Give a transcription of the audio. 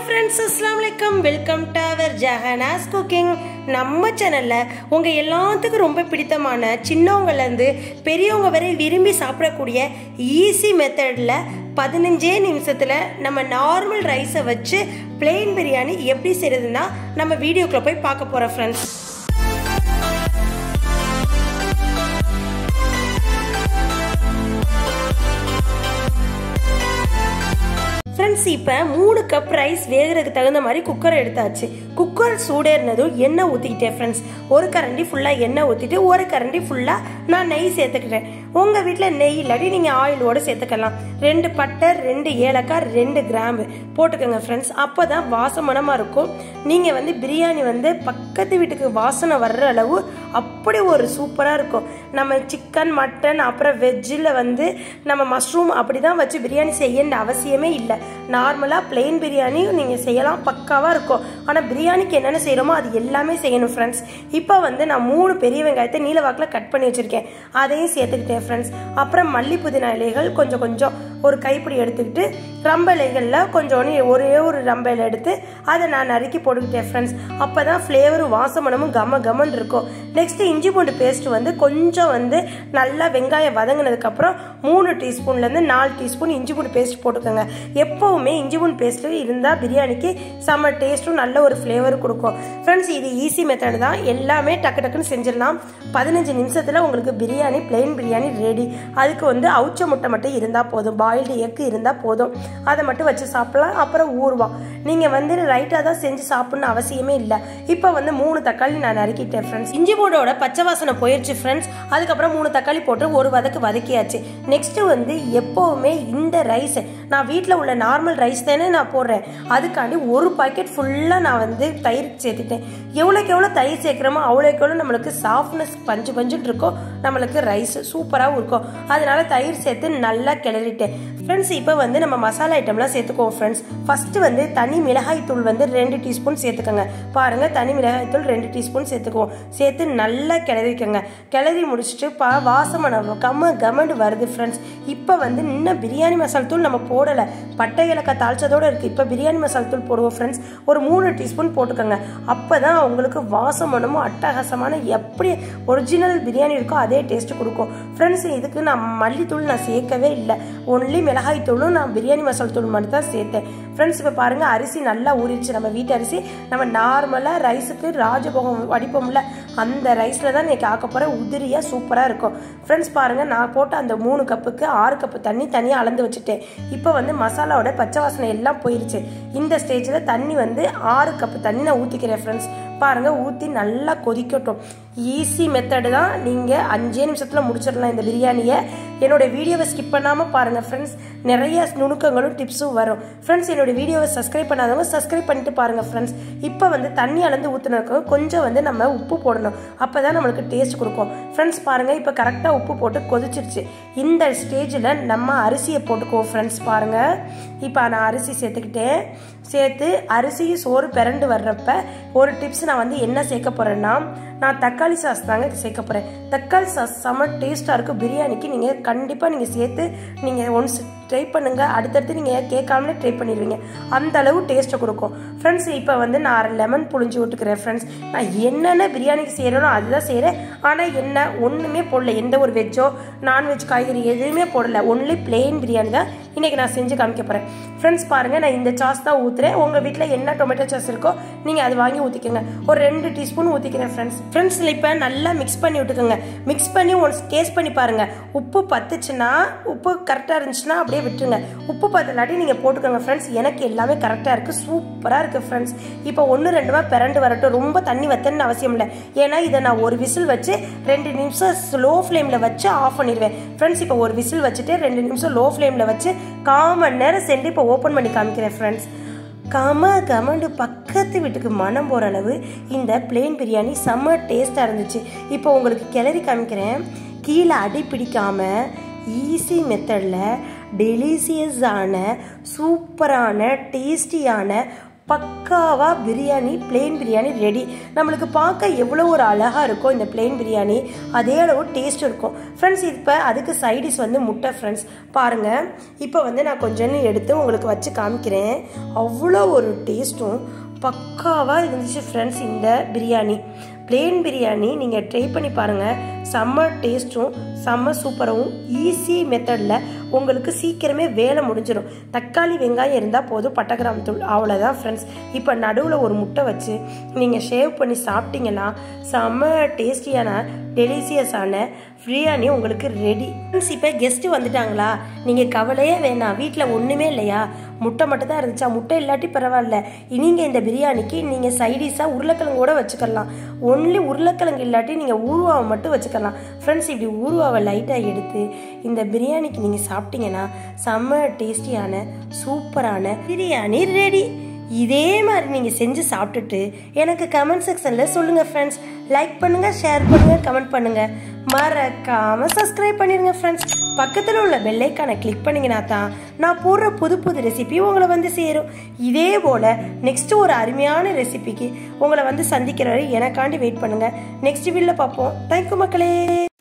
friends அஸ்லாம் வலைக்கம் welcome to our Jahanas cooking நம்ம சேனலில் உங்கள் எல்லாத்துக்கும் ரொம்ப பிடித்தமான சின்னவங்கலேருந்து பெரியவங்க வரை விரும்பி சாப்பிடக்கூடிய ஈஸி மெத்தடில் பதினஞ்சே நிமிஷத்தில் நம்ம நார்மல் ரைஸை வச்சு பிளெயின் பிரியாணி எப்படி செய்கிறதுனா நம்ம வீடியோக்குள்ளே போய் பார்க்க போகிறோம் ஃப்ரெண்ட்ஸ் ஃப்ரெண்ட்ஸ் இப்போ மூணு கப் ரைஸ் வேகிறதுக்கு தகுந்த மாதிரி குக்கர் எடுத்தாச்சு குக்கர் சூடேறினதும் எண்ணெய் ஊற்றிக்கிட்டேன் ஃப்ரெண்ட்ஸ் ஒரு கரண்டி ஃபுல்லாக எண்ணெய் ஊற்றிட்டு ஒரு கரண்டி ஃபுல்லாக நான் நெய் சேர்த்துக்கிட்டேன் உங்கள் வீட்டில் நெய் இல்லாட்டி நீங்கள் ஆயிலோடு சேர்த்துக்கலாம் ரெண்டு பட்டை ரெண்டு ஏலக்காய் ரெண்டு கிராம்பு போட்டுக்கோங்க ஃப்ரெண்ட்ஸ் அப்போ தான் வாசமனமாக இருக்கும் நீங்கள் வந்து பிரியாணி வந்து பக்கத்து வீட்டுக்கு வாசனை வர்ற அளவு அப்படி ஒரு சூப்பராக இருக்கும் நம்ம சிக்கன் மட்டன் அப்புறம் வெஜ்ஜில் வந்து நம்ம மஷ்ரூம் அப்படி தான் வச்சு பிரியாணி செய்யணுன்ற அவசியமே இல்லை நார்மலாக பிளெயின் பிரியாணி நீங்கள் செய்யலாம் பக்காவாக இருக்கும் ஆனால் பிரியாணிக்கு என்னென்ன செய்கிறோமோ அது எல்லாமே செய்யணும் ஃப்ரெண்ட்ஸ் இப்போ வந்து நான் மூணு பெரிய வெங்காயத்தை நீல வாக்கில் கட் பண்ணி வச்சுருக்கேன் அதையும் சேர்த்துக்கிட்டேன் ஃப்ரெண்ட்ஸ் அப்புறம் மல்லி புதினா இலைகள் கொஞ்சம் கொஞ்சம் ஒரு கைப்பிடி எடுத்துக்கிட்டு ரம்ப இலைகளில் கொஞ்சோண்டு ஒரே ஒரு ரம்ப இலை எடுத்து அதை நான் நறுக்கி போட்டுக்கிட்டேன் ஃப்ரெண்ட்ஸ் அப்போ தான் ஃப்ளேவரும் வாசமனமும் கம கமன் இருக்கும் நெக்ஸ்ட்டு இஞ்சி பூண்டு பேஸ்ட் வந்து கொஞ்சம் வந்து நல்லா வெங்காயம் வதங்கினதுக்கப்புறம் மூணு டீஸ்பூன்லேருந்து நாலு டீஸ்பூன் இஞ்சி பூண்டு பேஸ்ட் போட்டுக்கோங்க எப்போவுமே இஞ்சி பூண்டு பேஸ்ட்டு இருந்தால் பிரியாணிக்கு செம்ம டேஸ்ட்டும் நல்ல ஒரு ஃப்ளேவர் கொடுக்கும் ஃப்ரெண்ட்ஸ் இது ஈஸி மெத்தட் தான் எல்லாமே டக்கு டக்குன்னு செஞ்சிடலாம் பதினஞ்சு நிமிஷத்தில் உங்களுக்கு பிரியாணி பிளெயின் பிரியாணி ரெடி அதுக்கு வந்து அவுச்ச முட்டை மட்டும் இருந்தால் போதும் பாயில்டு எக்கு இருந்தால் போதும் அதை மட்டும் வச்சு சாப்பிடலாம் அப்புறம் ஊறுவா நீங்கள் வந்து ரைட்டாக தான் செஞ்சு சாப்பிட்ணும் அவசியமே இல்லை இப்போ வந்து மூணு தக்காளி நான் நறுக்கிட்டேன் ஃப்ரெண்ட்ஸ் இஞ்சி பூண்டோட பச்சை வாசனை போயிடுச்சு ஃப்ரெண்ட்ஸ் அதுக்கப்புறம் மூணு தக்காளி போட்டு ஒரு வதக்கு வதக்கியாச்சு நெக்ஸ்ட் வந்து எப்போவுமே இந்த ரைஸ் நான் வீட்டில் உள்ள நார்மல் ரைஸ் தானே நான் போடுறேன் அதுக்காண்டி ஒரு பாக்கெட் ஃபுல்லாக நான் வந்து தயிர் சேர்த்துட்டேன் எவ்வளோக்கு எவ்வளோ தயிர் சேர்க்குறோமோ அவ்வளோக்கு எவ்வளோ நம்மளுக்கு சாஃப்ட்னஸ் பஞ்சு பஞ்சுன்னு இருக்கும் நம்மளுக்கு ரைஸ் சூப்பராகவும் இருக்கும் அதனால தயிர் சேர்த்து நல்லா கிளறிட்டேன் ஃப்ரெண்ட்ஸ் இப்போ வந்து நம்ம மசாலா ஐட்டம்லாம் சேர்த்துக்குவோம் ஃப்ரெண்ட்ஸ் ஃபஸ்ட்டு வந்து தனி மிளகாய் தூள் வந்து ரெண்டு டீஸ்பூன் சேர்த்துக்கோங்க பாருங்கள் தனி மிளகாய் தூள் ரெண்டு டீஸ்பூன் சேர்த்துக்குவோம் சேர்த்து நல்லா கிளறிக்கோங்க கிளறி முடிச்சுட்டு பா வாசமான கம்ம கமண்டு வருது ஃப்ரெண்ட்ஸ் இப்போ வந்து இன்னும் பிரியாணி மசாலா தூள் நம்ம போடலை பட்டை இலக்காய் தாளிச்சதோடு இருக்குது இப்போ பிரியாணி மசாலா தூள் போடுவோம் ஃப்ரெண்ட்ஸ் ஒரு மூணு டீஸ்பூன் போட்டுக்கோங்க அப்போ தான் உங்களுக்கு வாசமனமும் அட்டகாசமான எப்படி ஒரிஜினல் பிரியாணி இருக்கோ அதே டேஸ்ட்டு கொடுக்கும் ஃப்ரெண்ட்ஸ் இதுக்கு நான் மல்லித்தூள் நான் சேர்க்கவே இல்லை ஒன்லி மிளகாய் தூளும் நான் பிரியாணி மசாலா தூள் மட்டும் தான் சேர்த்தேன் ஃப்ரெண்ட்ஸ் இப்போ பாருங்கள் அரிசி நல்லா ஊறிடுச்சு நம்ம வீட்டு அரிசி நம்ம நார்மலாக ரைஸுக்கு ராஜபோகம் வடிப்போம்ல அந்த ரைஸில் தான் இன்றைக்கி ஆக்க போகிற உதிரியாக சூப்பராக இருக்கும் ஃப்ரெண்ட்ஸ் பாருங்கள் நான் போட்ட அந்த மூணு கப்புக்கு ஆறு கப்பு தண்ணி தனியாக அளந்து வச்சுட்டேன் இப்போ வந்து மசாலாவோட பச்சை வாசனை எல்லாம் போயிருச்சு இந்த ஸ்டேஜில் தண்ணி வந்து ஆறு கப்பு தண்ணி நான் ஊற்றிக்கிறேன் ஃப்ரெண்ட்ஸ் பாருங்கள் ஊற்றி நல்லா கொதிக்கட்டும் ஈஸி மெத்தடு தான் நீங்கள் அஞ்சே நிமிஷத்தில் முடிச்சிடலாம் இந்த பிரியாணியை என்னோடய வீடியோவை ஸ்கிப் பண்ணாமல் பாருங்கள் ஃப்ரெண்ட்ஸ் நிறைய நுணுக்கங்களும் டிப்ஸும் வரும் ஃப்ரெண்ட்ஸ் என்னோடய வீடியோவை சப்ஸ்கிரைப் பண்ணாதவங்க சப்ஸ்கிரைப் பண்ணிட்டு பாருங்கள் ஃப்ரெண்ட்ஸ் இப்போ வந்து தண்ணி அளந்து ஊற்றுனதுக்கு கொஞ்சம் வந்து நம்ம உப்பு போடணும் அப்போ தான் நம்மளுக்கு டேஸ்ட் கொடுக்கும் ஃப்ரெண்ட்ஸ் பாருங்கள் இப்போ கரெக்டாக உப்பு போட்டு கொதிச்சிருச்சு இந்த ஸ்டேஜில் நம்ம அரிசியை போட்டுக்குவோம் ஃப்ரெண்ட்ஸ் பாருங்கள் இப்போ நான் அரிசி சேர்த்துக்கிட்டேன் சேர்த்து அரிசியும் சோறு பிறண்டு வர்றப்ப ஒரு டிப்ஸ் நான் வந்து என்ன சேர்க்க போகிறேன்னா நான் தக்காளி சாஸ் தாங்க சேர்க்க போகிறேன் தக்காளி சாஸ் செம்ம டேஸ்ட்டாக இருக்கும் பிரியாணிக்கு நீங்கள் கண்டிப்பாக நீங்கள் சேர்த்து நீங்கள் ஒன்ஸ் ட்ரை பண்ணுங்கள் அடுத்தடுத்து நீங்கள் கேட்காமலே ட்ரை பண்ணிடுவீங்க அந்த அளவு டேஸ்ட்டை கொடுக்கும் ஃப்ரெண்ட்ஸ் இப்போ வந்து நான் அரை லெமன் புழிஞ்சு விட்டுக்கிறேன் ஃப்ரெண்ட்ஸ் நான் என்னென்ன பிரியாணிக்கு செய்கிறேனோ அதுதான் செய்கிறேன் ஆனால் என்ன ஒன்றுமே போடல எந்த ஒரு வெஜ்ஜோ நான்வெஜ் காய்கறி எதுவுமே போடல ஒன்லி பிளெயின் பிரியாணி தான் இன்றைக்கி நான் செஞ்சு காமிக்க போகிறேன் ஃப்ரெண்ட்ஸ் பாருங்கள் நான் இந்த சாஸ் தான் ஊற்றுறேன் உங்கள் வீட்டில் என்ன டொமேட்டோ சாஸ் இருக்கோ நீங்கள் அது வாங்கி ஊற்றிக்கோங்க ஒரு ரெண்டு டீஸ்பூன் ஊற்றிக்கிறேன் ஃப்ரெண்ட்ஸ் ஃப்ரெண்ட்ஸ் இப்போ நல்லா மிக்ஸ் பண்ணி விட்டுக்கோங்க மிக்ஸ் பண்ணி ஒன்ஸ் டேஸ்ட் பண்ணி பாருங்கள் உப்பு பத்துச்சுன்னா உப்பு கரெக்டாக இருந்துச்சுன்னா அப்படியே விட்டுருங்க உப்பு பத்தலாட்டி நீங்கள் போட்டுக்கோங்க ஃப்ரெண்ட்ஸ் எனக்கு எல்லாமே கரெக்டாக இருக்குது சூப்பராக இருக்குது ஃப்ரெண்ட்ஸ் இப்போ ஒன்று ரெண்டுமா பிறண்டு வரட்டும் ரொம்ப தண்ணி வத்தன்னு அவசியம் இல்லை ஏன்னா இதை நான் ஒரு விசில் வச்சு ரெண்டு நிமிஷம் ஸ்லோ ஃப்ளேமில் வச்சு ஆஃப் பண்ணிடுவேன் ஃப்ரெண்ட்ஸ் இப்போ ஒரு விசில் வச்சுட்டு ரெண்டு நிமிஷம் லோ ஃப்ளேமில் வச்சு கால் மணி நேரம் சென்று இப்போ ஓப்பன் பண்ணி காமிக்கிறேன் ஃப்ரெண்ட்ஸ் கம கமண்டு பக்கத்து வீட்டுக்கு மனம் போகிற அளவு இந்த பிளெயின் பிரியாணி செம்ம டேஸ்ட்டாக இருந்துச்சு இப்போ உங்களுக்கு கிளறி காமிக்கிறேன் கீழே அடி பிடிக்காமல் ஈஸி மெத்தடில் டெலிசியஸான சூப்பரான டேஸ்டியான பக்காவா பிரியாணி பிளெயின் பிரியாணி ரெடி நம்மளுக்கு பார்க்க எவ்வளோ ஒரு அழகாக இருக்கும் இந்த பிளெயின் பிரியாணி அதே அளவு டேஸ்ட் இருக்கும் ஃப்ரெண்ட்ஸ் இப்போ அதுக்கு சைடிஷ் வந்து முட்டை ஃப்ரெண்ட்ஸ் பாருங்கள் இப்போ வந்து நான் கொஞ்சம் எடுத்து உங்களுக்கு வச்சு காமிக்கிறேன் அவ்வளோ ஒரு டேஸ்ட்டும் பக்காவாக இருந்துச்சு ஃப்ரெண்ட்ஸ் இந்த பிரியாணி பிளெயின் பிரியாணி நீங்கள் ட்ரை பண்ணி பாருங்கள் செம்ம டேஸ்ட்டும் செம்ம சூப்பராகவும் ஈஸி மெத்தடில் உங்களுக்கு சீக்கிரமே வேலை முடிஞ்சிடும் தக்காளி வெங்காயம் இருந்தால் போதும் பட்டகிராம் தூள் அவ்வளோதான் ஃப்ரெண்ட்ஸ் இப்போ நடுவில் ஒரு முட்டை வச்சு நீங்கள் ஷேவ் பண்ணி சாப்பிட்டீங்கன்னா செம்ம டேஸ்டியான டெலிசியஸான பிரியாணி உங்களுக்கு ரெடி ஃப்ரெண்ட்ஸ் இப்போ கெஸ்ட்டு வந்துட்டாங்களா நீங்கள் கவலையே வேணாம் வீட்டில் ஒன்றுமே இல்லையா முட்டை மட்டும் தான் இருந்துச்சா முட்டை இல்லாட்டி பரவாயில்ல நீங்கள் இந்த பிரியாணிக்கு நீங்கள் சைடிஷாக உருளைக்கிழங்கு கூட வச்சுக்கலாம் ஒன்லி உருளைக்கிழங்கு இல்லாட்டி நீங்கள் ஊறுவாவை மட்டும் வச்சுக்கலாம் ஃப்ரெண்ட்ஸ் இப்படி ஊறுவாவை லைட்டாக எடுத்து இந்த பிரியாணிக்கு நீங்கள் சாப்பிட்டீங்கன்னா செம்ம டேஸ்டியான சூப்பரான பிரியாணி ரெடி இதே மாதிரி நீங்கள் செஞ்சு சாப்பிட்டுட்டு எனக்கு கமெண்ட் செக்ஷனில் சொல்லுங்கள் ஃப்ரெண்ட்ஸ் லைக் பண்ணுங்கள் ஷேர் பண்ணுங்கள் கமெண்ட் பண்ணுங்கள் மறக்காமல் சப்ஸ்கிரைப் பண்ணிடுங்க ஃப்ரெண்ட்ஸ் பக்கத்தில் உள்ள பெல்லைக்கானை கிளிக் பண்ணிங்கன்னா தான் நான் போடுற புது புது ரெசிபி உங்களை வந்து சேரும் இதே போல் நெக்ஸ்ட் ஒரு அருமையான ரெசிபிக்கு உங்களை வந்து சந்திக்கிற வரை எனக்காண்டி வெயிட் பண்ணுங்கள் நெக்ஸ்ட் வீடியோவில் பார்ப்போம் தேங்க்யூ மக்களே